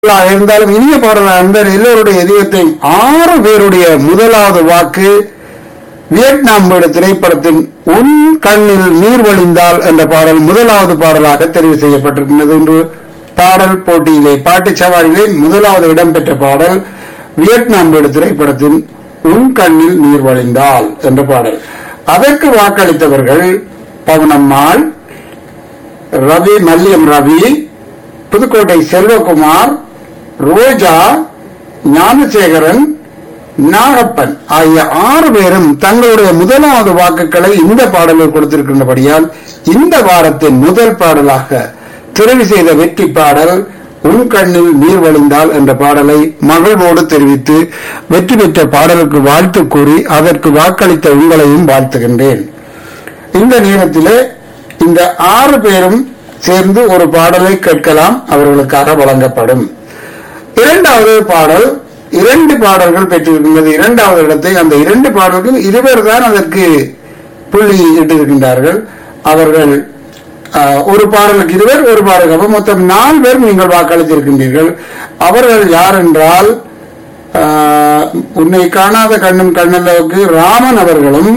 பாடலாக இருந்தாலும் இனிய பாடலாக இருந்தால் எல்லோருடைய இதயத்தை ஆறு பேருடைய முதலாவது வாக்கு வியட்நாம் வீடு திரைப்படத்தின் உன் கண்ணில் நீர் வழிந்தால் என்ற பாடல் முதலாவது பாடலாக தெரிவு செய்யப்பட்டிருக்கிறது என்று பாடல் போட்டியிலே பாட்டு சவாரியிலே முதலாவது இடம்பெற்ற பாடல் வியட்நாம் வீடு திரைப்படத்தின் உன் கண்ணில் நீர் வழிந்தால் என்ற பாடல் அதற்கு வாக்களித்தவர்கள் பவனம்மாள் ரவி மல்லியம் ரவி புதுக்கோட்டை செல்வகுமார் ரோஜா ஞானசேகரன் நாகப்பன் ஆகிய ஆறு பேரும் தங்களுடைய முதலாவது வாக்குகளை இந்த பாடலில் கொடுத்திருக்கின்றபடியால் இந்த வாரத்தின் முதல் பாடலாக தெரிவு செய்த வெற்றி பாடல் உன் கண்ணில் நீர் வழிந்தால் என்ற பாடலை மகிழ்வோடு தெரிவித்து வெற்றி பெற்ற பாடலுக்கு வாழ்த்து கூறி அதற்கு வாக்களித்த உங்களையும் வாழ்த்துகின்றேன் இந்த நேரத்திலே இந்த ஆறு பேரும் சேர்ந்து ஒரு பாடலை கேட்கலாம் அவர்களுக்காக வழங்கப்படும் இரண்டாவது பாடல் இரண்டு பாடல்கள் பெற்றிருக்கின்றது இரண்டாவது இடத்தை அந்த இரண்டு பாடல்கள் இருவர் தான் அதற்கு புள்ளி இட்டிருக்கின்றார்கள் அவர்கள் ஆஹ், ஒரு பாடலுக்கு இருவர் ஒரு பாடலுக்கு அப்ப மொத்தம் நாலு பேர் நீங்கள் வாக்களித்திருக்கின்றீர்கள் அவர்கள் யார் என்றால் ஆஹ், உன்னை காணாத கண்ணும் கண்ணல்லவுக்கு ராமன் அவர்களும்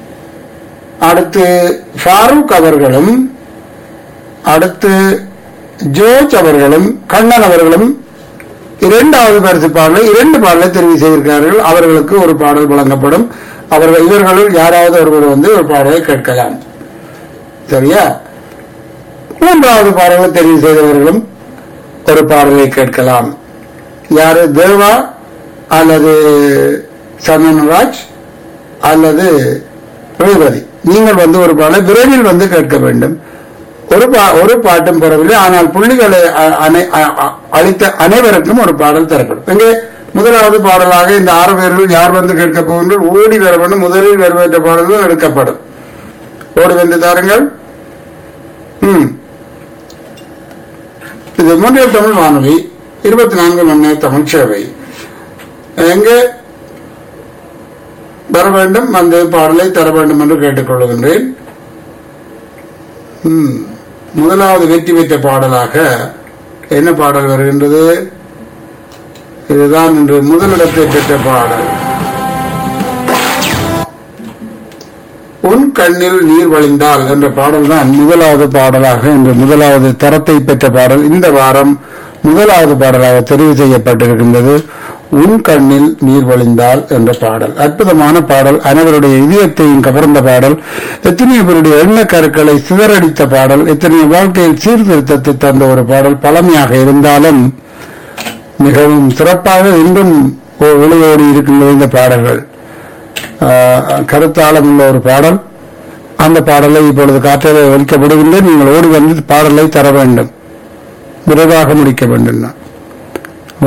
அடுத்து ஃபாரூக் அவர்களும் அடுத்து ஜோர்ஜ் அவர்களும் கண்ணன் அவர்களும் இரண்டாவது பரிசு பாடலை இரண்டு பாடலை தெரிவு செய்திருக்கிறார்கள் அவர்களுக்கு ஒரு பாடல் வழங்கப்படும் அவர்கள் இவர்களுள் யாராவது ஒருவர் வந்து ஒரு பாடலை கேட்கலாம் சரியா மூன்றாவது பாடலை தெரிவு செய்தவர்களும் ஒரு பாடலை கேட்கலாம் யாரு தேவா அல்லது சந்தனராஜ் அல்லது ரேவதி நீங்கள் வந்து ஒரு பாடலை விரைவில் வந்து கேட்க வேண்டும் ஒரு பா- ஒரு பாட்டும் பெறவில்லை ஆனால் புள்ளிகளை அ- அனை- அ- அ- அளித்த அனைவருக்கும் ஒரு பாடல் தரப்படும் இங்கே முதலாவது பாடலாக இந்த ஆறு பேர்கள் யார் வந்து கேட்க போகின்ற ஓடி வர வேண்டும் முதலில் வருவற்ற பாடல்கள் எடுக்கப்படும் ஓடி வந்து தாருங்கள் ம் இது மூன்றில் தமிழ் வானொலி இருபத்தி நான்கு மணி நேர தமிழ் சேவை எங்கே வர வேண்டும் அந்த பாடலை தர வேண்டும் என்று கேட்டுக்கொள்கின்றேன் ம். முதலாவது வெற்றி பெற்ற பாடலாக என்ன பாடல் வருகின்றது இதுதான் இன்று முதலிடத்தை பெற்ற பாடல் உன் கண்ணில் நீர் வழிந்தால் என்ற பாடல் தான் முதலாவது பாடலாக இன்று முதலாவது தரத்தை பெற்ற பாடல் இந்த வாரம் முதலாவது பாடலாக தெரிவு செய்யப்பட்டிருக்கின்றது உன் கண்ணில் நீர் வழிந்தால் என்ற பாடல் அற்புதமான பாடல் அனைவருடைய இதயத்தையும் கவர்ந்த பாடல் எத்தனையோ பேருடைய எண்ண கருக்களை சிதறடித்த பாடல் எத்தனையோ வாழ்க்கையில் சீர்திருத்தத்தை தந்த ஒரு பாடல் பழமையாக இருந்தாலும் மிகவும் சிறப்பாக இன்றும் ஒ- ஒளியோடி இருக்கின்ற இந்த பாடல்கள் ஆஹ், கருத்தாளம் உள்ள ஒரு பாடல் அந்த பாடலை இப்பொழுது காற்றில் ஒலிக்கப்படுகின்ற நீங்கள் ஓடி வந்து பாடலை தர வேண்டும் விரைவாக முடிக்க வேண்டும் நான்.